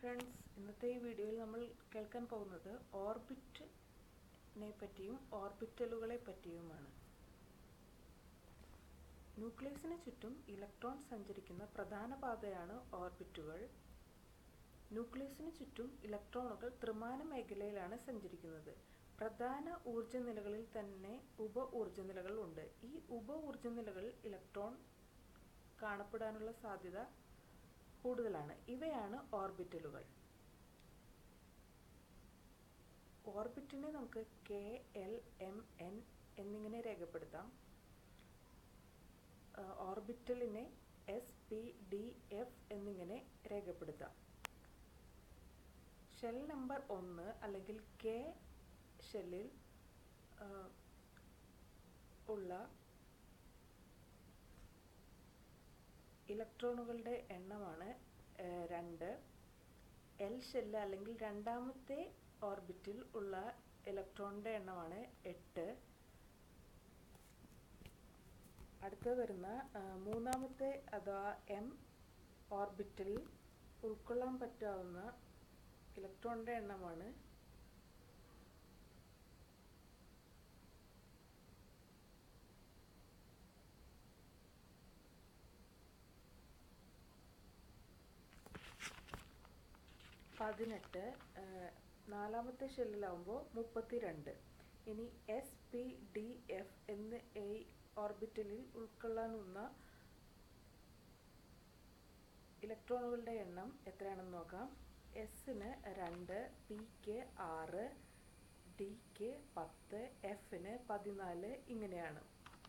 friends ഇന്നത്തെ ഈ വീഡിയോയിൽ നമ്മൾ കേൾക്കാൻ പോകുന്നത് ഓർബിറ്റിനെ പറ്റിയും ഓർബിറ്റലുകളെ പറ്റിയുമാണ് ന്യൂക്ലിയസിന് ചുറ്റും ഇലക്ട്രോൺ സഞ്ചരിക്കുന്ന പ്രധാന പാതയാണ് ഓർബിറ്റുകൾ ന്യൂക്ലിയസിന് ചുറ്റും ഇലക്ട്രോണുകൾ ത്രിമാന മേഖലയിലാണ് സഞ്ചരിക്കുന്നത് പ്രധാന ഊർജ്ജ നിലകളിൽ തന്നെ ഉപ ഊർജ്ജ നിലകൾ ഉണ്ട് ഈ ഉപ ഊർജ്ജ നിലകളിൽ ഇലക്ട്രോൺ കാണപ്പെടാനുള്ള സാധ്യത കൂടുതലാണ് ഇവയാണ് ഓർബിറ്റലുകൾ ഓർബിറ്റിനെ നമുക്ക് കെ എൽ എം എൻ എന്നിങ്ങനെ രേഖപ്പെടുത്താം ഓർബിറ്റലിനെ എസ് പി ഡി എഫ് എന്നിങ്ങനെ രേഖപ്പെടുത്താം ഷെൽ നമ്പർ ഒന്ന് അല്ലെങ്കിൽ കെ ഷെല്ലിൽ ഉള്ള ഇലക്ട്രോണുകളുടെ എണ്ണമാണ് രണ്ട് എൽ ഷെല്ല് അല്ലെങ്കിൽ രണ്ടാമത്തെ ഓർബിറ്റിൽ ഉള്ള ഇലക്ട്രോണിൻ്റെ എണ്ണമാണ് എട്ട് അടുത്ത് വരുന്ന മൂന്നാമത്തെ അഥവാ എം ഓർബിറ്റിൽ ഉൾക്കൊള്ളാൻ പറ്റാവുന്ന ഇലക്ട്രോണിൻ്റെ എണ്ണമാണ് പതിനെട്ട് നാലാമത്തെ ഷെല്ലിലാവുമ്പോൾ മുപ്പത്തി രണ്ട് ഇനി എസ് പി ഡി എഫ് എന്ന് ഈ ഓർബിറ്റലിൽ ഉൾക്കൊള്ളാനുള്ള ഇലക്ട്രോണുകളുടെ എണ്ണം എത്രയാണെന്ന് നോക്കാം എസിന് രണ്ട് പിക്ക് ആറ് ഡിക്ക് പത്ത് എഫിന് പതിനാല് ഇങ്ങനെയാണ്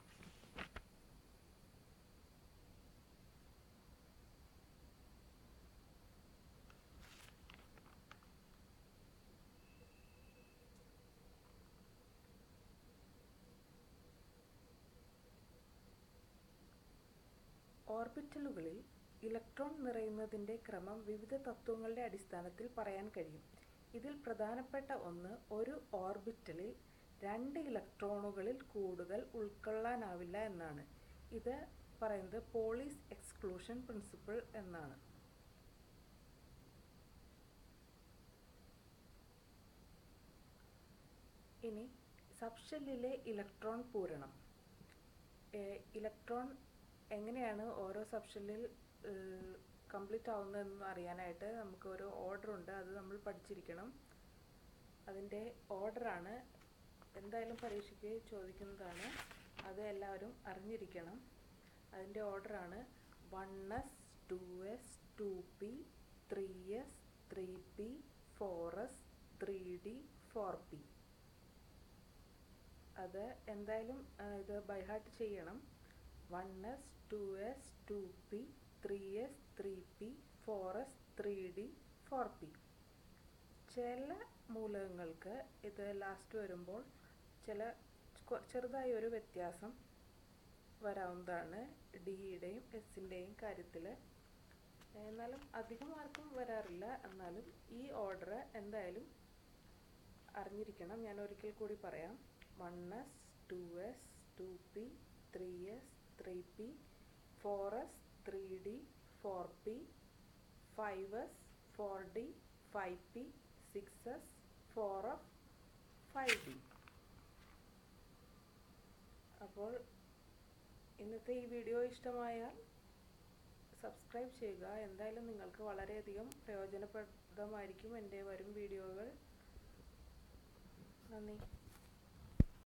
ഓർബിറ്റലുകളിൽ ഇലക്ട്രോൺ നിറയുന്നതിൻ്റെ ക്രമം വിവിധ തത്വങ്ങളുടെ അടിസ്ഥാനത്തിൽ പറയാൻ കഴിയും ഇതിൽ പ്രധാനപ്പെട്ട ഒന്ന് ഒരു ഓർബിറ്റലിൽ രണ്ട് ഇലക്ട്രോണുകളിൽ കൂടുതൽ ഉൾക്കൊള്ളാനാവില്ല എന്നാണ് ഇത് പറയുന്നത് പോളീസ് എക്സ്ക്ലൂഷൻ പ്രിൻസിപ്പിൾ എന്നാണ് ഇനി സബ്ഷെല്ലിലെ ഇലക്ട്രോൺ പൂരണം ഇലക്ട്രോൺ എങ്ങനെയാണ് ഓരോ സബ്ഷെല്ലിൽ കംപ്ലീറ്റ് ആവുന്നതെന്ന് അറിയാനായിട്ട് നമുക്ക് ഒരു ഓർഡർ ഉണ്ട് അത് നമ്മൾ പഠിച്ചിരിക്കണം അതിൻ്റെ ഓർഡറാണ് എന്തായാലും പരീക്ഷയ്ക്ക് ചോദിക്കുന്നതാണ് അത് എല്ലാവരും അറിഞ്ഞിരിക്കണം അതിൻ്റെ ഓർഡറാണ് one S two S two P three S three P four S three D four P അത് എന്തായാലും ഇത് ബൈഹാർട്ട് ചെയ്യണം one S two S two P three S three P four S three D four P ചില മൂലകങ്ങൾക്ക് ഇത് last വരുമ്പോൾ ചില ചെറുതായ ഒരു വ്യത്യാസം വരാവുന്നതാണ് ഡിയുടെയും എസിൻ്റെയും കാര്യത്തിൽ എന്നാലും അധികം ആർക്കും വരാറില്ല എന്നാലും ഈ ഓർഡർ എന്തായാലും അറിഞ്ഞിരിക്കണം ഞാൻ ഒരിക്കൽ കൂടി പറയാം one S two S two P three S three P four S three D four P five S four D five P six S four F five D അപ്പോൾ ഇന്നത്തെ ഈ വീഡിയോ ഇഷ്ടമായാൽ സബ്സ്ക്രൈബ് ചെയ്യുക എന്തായാലും നിങ്ങൾക്ക് വളരെയധികം പ്രയോജനപ്രദമായിരിക്കും എൻ്റെ വരും വീഡിയോകൾ നന്ദി